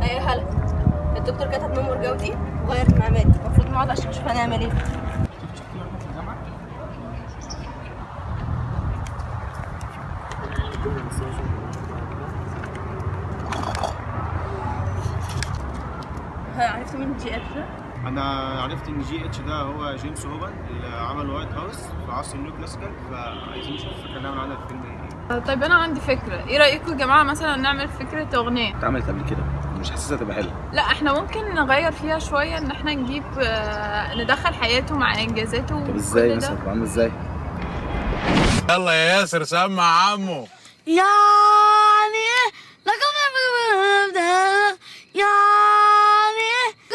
هي هلا الدكتور كتب ميمور جودي وغير المعماري المفروض نقعد عشان نشوف هنعمل ايه ها، عرفت مين جي اتش انا عرفت ان جي اتش ده هو جيمس هوبن اللي عمل وايت هاوس في عصر النيو كلاسيكال فعايزين نشوف الفكره اللي عمل عنها الفيلم ايه طيب انا عندي فكره ايه رايكم يا جماعه مثلا نعمل فكره اغنيه اتعملت قبل كده مش حاسسها تبقى حلوه لا احنا ممكن نغير فيها شويه ان احنا نجيب آه، ندخل حياته مع انجازاته طب ازاي وكل مثلا ده. تبقى عامله ازاي يلا يا ياسر سمع عمو يعني لكم يعني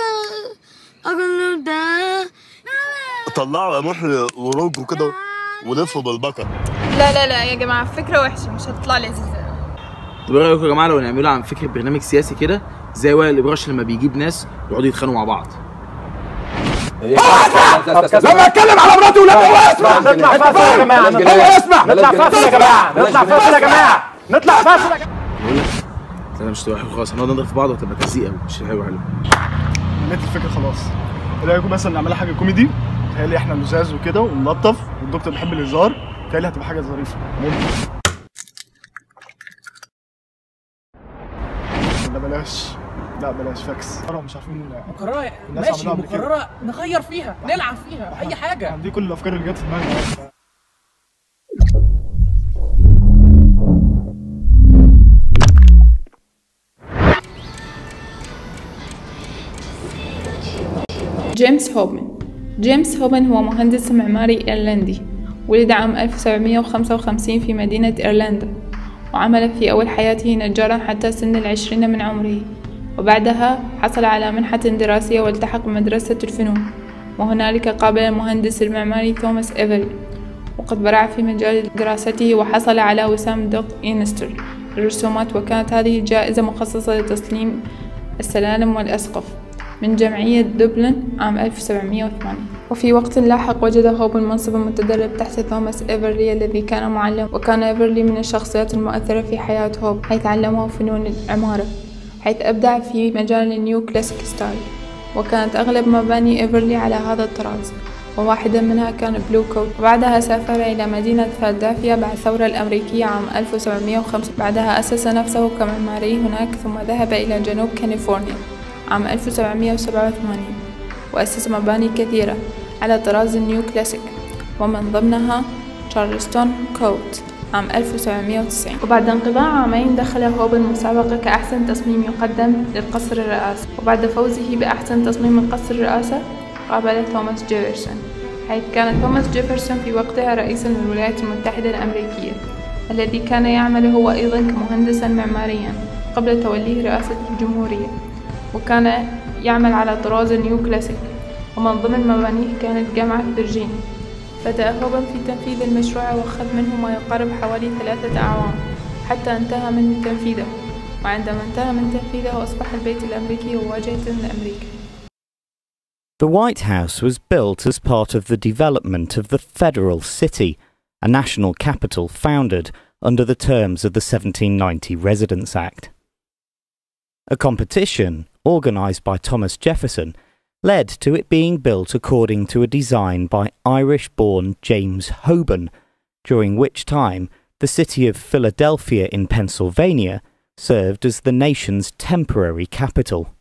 أقول ده طلعوا محل ورج وكده ولفوا بالبكر لا لا لا يا جماعه فكره وحشه مش هتطلع لذيذه طب ايه رايكم يا جماعه لو نعملها عن فكره برنامج سياسي كده زي وائل الابراش لما بيجيب ناس يقعدوا يتخانقوا مع بعض لما اتكلم على مراتي ولادي هو اسمع نطلع فاصل يا جماعه هو اسمع نطلع فاصل يا جماعه نطلع فاصل يا جماعه نطلع فاصل يا جماعه بقول لك انا مش تبقى حلو خالص هنقعد نضرب في بعض وهتبقى تلزيق قوي مش حلو حلو لقيت الفكره خلاص ايه رايكم مثلا نعملها حاجه كوميدي تهيألي احنا لزاز وكده ونلطف والدكتور بيحب الهزار تهيألي هتبقى حاجه ظريفه ممكن لا بلاش لا بلاش فاكس انا مش عارفين مكررة الناس ماشي عملوها قبل كده. مكررة نغير فيها نلعب فيها أي حاجة دي كل الافكار اللي جت في دماغي جيمس هوبن جيمس هوبن هو مهندس معماري إيرلندي ولد عام 1755 في مدينة إيرلندا وعمل في أول حياته نجارا حتى سن العشرين من عمره وبعدها حصل على منحة دراسية والتحق بمدرسة الفنون وهنالك قابل المهندس المعماري توماس إيفري وقد برع في مجال دراسته وحصل على وسام دوك إينستر للرسومات وكانت هذه جائزة مخصصة لتصميم السلالم والأسقف من جمعية دوبلن عام 1780 وفي وقت لاحق وجد هوبن منصبا متدرب تحت توماس إيفرلي الذي كان معلم وكان إيفرلي من الشخصيات المؤثرة في حياة هوب حيث علمه فنون العمارة حيث أبدع في مجال النيو كلاسيك ستايل وكانت أغلب مباني إيفرلي على هذا الطراز وواحدة منها كان بلو كوت وبعدها سافر إلى مدينة فيلادلفيا بعد الثورة الأمريكية عام 1705 بعدها أسس نفسه كمعماري هناك ثم ذهب إلى جنوب كاليفورنيا عام 1787 وأسس مباني كثيرة على طراز النيو كلاسيك ومن ضمنها تشارلستون كوت عام 1790 وبعد انقضاء عامين دخل هوبن مسابقة كأحسن تصميم يقدم للقصر الرئاسي وبعد فوزه بأحسن تصميم القصر الرئاسة قابل توماس جيفرسون حيث كان توماس جيفرسون في وقتها رئيسا للولايات المتحدة الأمريكية الذي كان يعمل هو أيضا كمهندسا معماريا قبل توليه رئاسة الجمهورية وكان يعمل على طراز النيو كلاسيك ومن ضمن مبانيه كانت جامعة فيرجينيا بدأ هوبن في تنفيذ المشروع وأخذ منه ما يقارب حوالي ثلاثة أعوام حتى انتهى من تنفيذه وعندما انتهى من تنفيذه أصبح البيت الأمريكي هو واجهة لأمريكا The White House was built as part of the development of the Federal City, a national capital founded under the terms of the 1790 Residence Act. A competition, organised by Thomas Jefferson, led to it being built according to a design by Irish born James Hoban, during which time the city of Philadelphia in Pennsylvania served as the nation's temporary capital.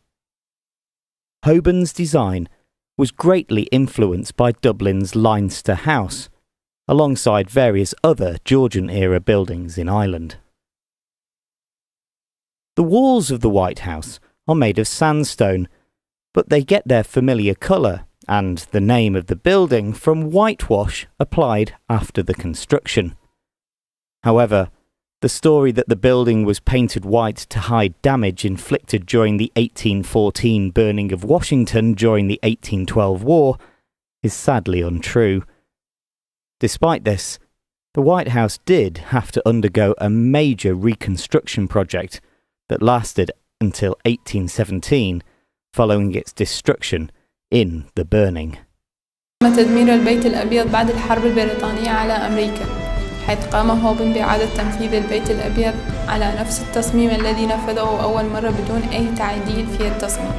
Hoban's design was greatly influenced by Dublin's Leinster House, alongside various other Georgian era buildings in Ireland. The walls of the White House are made of sandstone, but they get their familiar colour and the name of the building from whitewash applied after the construction. However, the story that the building was painted white to hide damage inflicted during the 1814 burning of Washington during the 1812 war is sadly untrue. Despite this, the White House did have to undergo a major reconstruction project that lasted until 1817 following its destruction in the burning. تم تدمير البيت الأبيض بعد الحرب البريطانية على أمريكا حيث قام هوبن بإعادة تنفيذ البيت الأبيض على نفس التصميم الذي نفذه أول مرة بدون أي تعديل في التصميم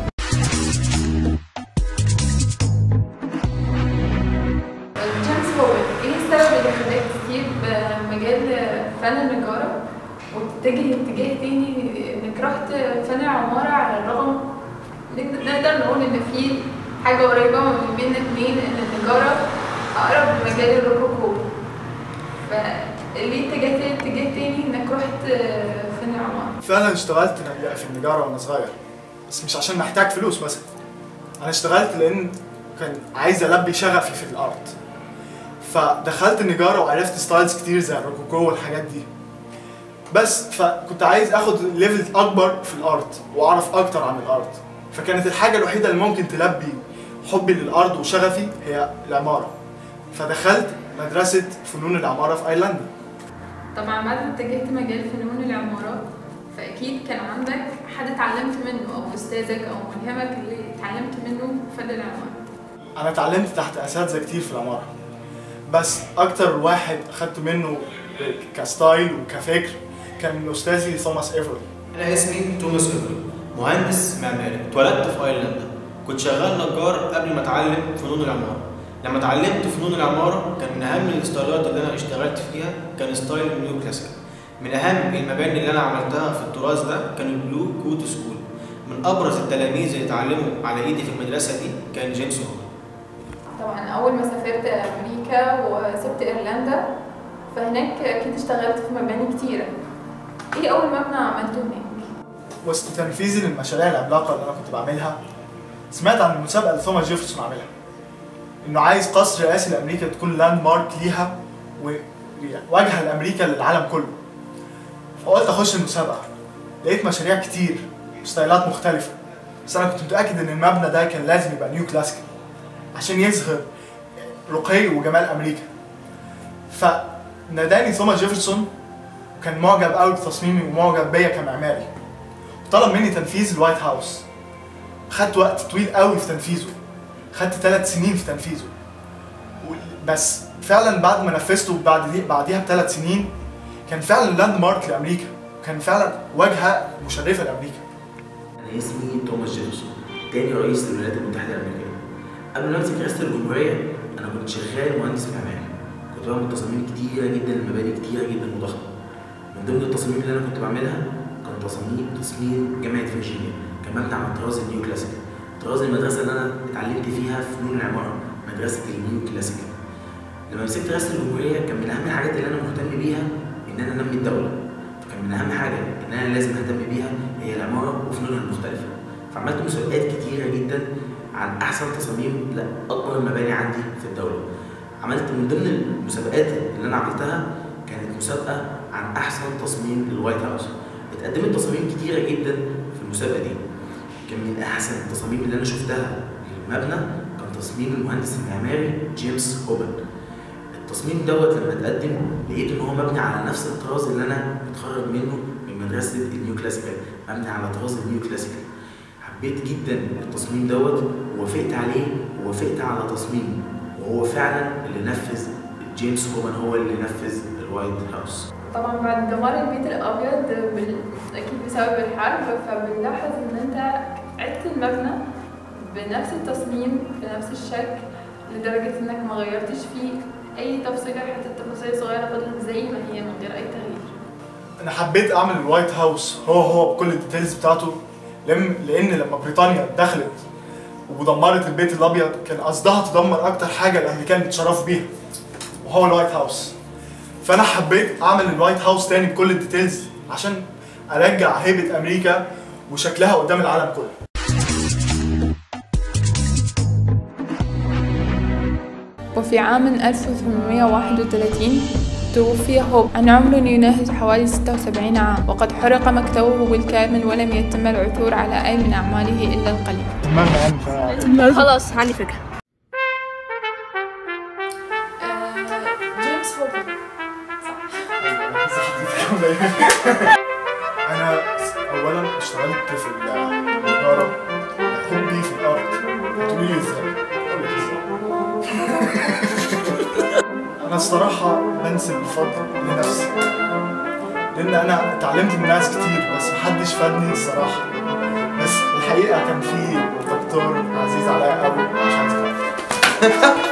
جيمس هوبن ايه السبب اللي خلاك تسيب مجال فن النجارة وتتجه اتجاه تاني انك رحت فن العمارة على الرغم نقدر نقول ان في حاجة قريبة ما بين الاتنين ان النجارة اقرب لمجال الروكوكو فليه اتجهت اتجاه تاني انك رحت فن العمارة؟ فعلا اشتغلت في النجارة وانا صغير بس مش عشان محتاج فلوس مثلا انا اشتغلت لان كان عايز البي شغفي في الارت فدخلت النجارة وعرفت ستايلز كتير زي الروكوكو والحاجات دي بس فكنت عايز اخد ليفل اكبر في الارت واعرف اكتر عن الارت فكانت الحاجة الوحيدة اللي ممكن تلبي حبي للارض وشغفي هي العمارة فدخلت مدرسة فنون العمارة في ايرلندا طبعا بعد ما اتجهت مجال فنون العمارة فأكيد كان عندك حد اتعلمت منه أو أستاذك أو ملهمك اللي اتعلمت منه فن العمارة انا اتعلمت تحت اساتذه كتير في العماره بس اكتر واحد اخدت منه كستايل وكفكر كان من استاذي توماس ايفري انا اسمي توماس ايفري مهندس معماري اتولدت في ايرلندا كنت شغال نجار قبل ما اتعلم فنون العماره لما اتعلمت فنون العماره كان من اهم الستايلات اللي انا اشتغلت فيها كان ستايل النيو كلاسيكال من اهم المباني اللي انا عملتها في التراث ده كان البلو كوت سكول من ابرز التلاميذ اللي اتعلموا على ايدي في المدرسه دي كان جيمس هوبر طبعا أول ما سافرت أمريكا وسبت إيرلندا فهناك أكيد اشتغلت في مباني كتيرة إيه أول مبنى عملته هناك؟ وسط تنفيذي للمشاريع العملاقه اللي انا كنت بعملها سمعت عن المسابقه اللي توماس جيفرسون عاملها انه عايز قصر رئاسي لامريكا تكون لاند مارك ليها وواجهه لامريكا للعالم كله فقلت اخش المسابقه لقيت مشاريع كتير ستايلات مختلفه بس انا كنت متاكد ان المبنى ده كان لازم يبقى نيو كلاسيكال عشان يظهر رقي وجمال امريكا فناداني توماس جيفرسون كان معجب قوي بتصميمي ومعجب بيا كمعماري طلب مني تنفيذ الوايت هاوس خدت وقت طويل قوي في تنفيذه خدت ثلاث سنين في تنفيذه و- بس فعلا بعد ما نفذته بعد دي بعديها بثلاث سنين كان فعلا لاند مارك لامريكا كان فعلا واجهه مشرفه لامريكا انا اسمي توماس جيفرسون تاني رئيس للولايات المتحده الامريكيه قبل ما امسك رئاسه الجمهوريه انا كنت شغال مهندس معماري كنت بعمل تصاميم كتيره جدا لمباني كتيره جدا وضخمه من ضمن التصاميم اللي انا كنت بعملها كان تصاميم تصميم جامعه فيرجينيا كان مبني على طراز النيو كلاسيكال طراز المدرسه اللي انا اتعلمت فيها فنون العماره مدرسه النيو كلاسيكال لما مسكت رئاسه الجمهوريه كان من اهم الحاجات اللي انا مهتم بيها ان انا انمي الدوله فكان من اهم حاجه ان انا لازم اهتم بيها هي العماره وفنونها المختلفه فعملت مسابقات كتيره جدا عن احسن تصاميم لاكبر المباني عندي في الدوله عملت من ضمن المسابقات اللي انا عملتها كانت مسابقه عن احسن تصميم للوايت هاوس اتقدمت تصاميم كتيره جدا في المسابقه دي كان من احسن التصاميم اللي انا شفتها للمبنى كان تصميم المهندس المعماري جيمس هوبن التصميم دوت لما اتقدم لقيت ان هو مبني على نفس الطراز اللي انا متخرج منه من مدرسه النيو كلاسيكال مبني على طراز النيو كلاسيكال حبيت جدا التصميم دوت ووافقت عليه ووافقت على تصميمه وهو فعلا اللي نفذ جيمس هومان هو اللي نفذ الوايت هاوس طبعا بعد دمار البيت الأبيض بال... أكيد بسبب الحرب فبنلاحظ إن أنت عدت المبنى بنفس التصميم بنفس الشكل لدرجة إنك ما غيرتش فيه أي تفصيلة حتى التفاصيل الصغيرة فضلت زي ما هي من غير أي تغيير انا حبيت اعمل الوايت هاوس هو هو بكل الديتيلز بتاعته لم لان لما بريطانيا دخلت ودمرت البيت الابيض كان قصدها تدمر اكتر حاجه الامريكان بيتشرفوا بيها وهو الوايت هاوس فانا حبيت اعمل الوايت هاوس تاني بكل الديتيلز عشان ارجع هيبه امريكا وشكلها قدام العالم كله وفي عام 1831 توفي هوب عن عمر يناهز حوالي 76 عام وقد حرق مكتبه بالكامل ولم يتم العثور على أي من أعماله إلا القليل المهم يعني ف... خلاص عندي فكرة جيمس هوب انا اولا اشتغلت في النجاره حبي في الارت هتقولي لي ازاي؟ أقول لك إزاي. انا الصراحه بنسب الفضل لنفسي لان انا اتعلمت من ناس كتير بس محدش فادني الصراحه بس الحقيقه كان في دكتور عزيز عليا قوي مش عايز أتكلم.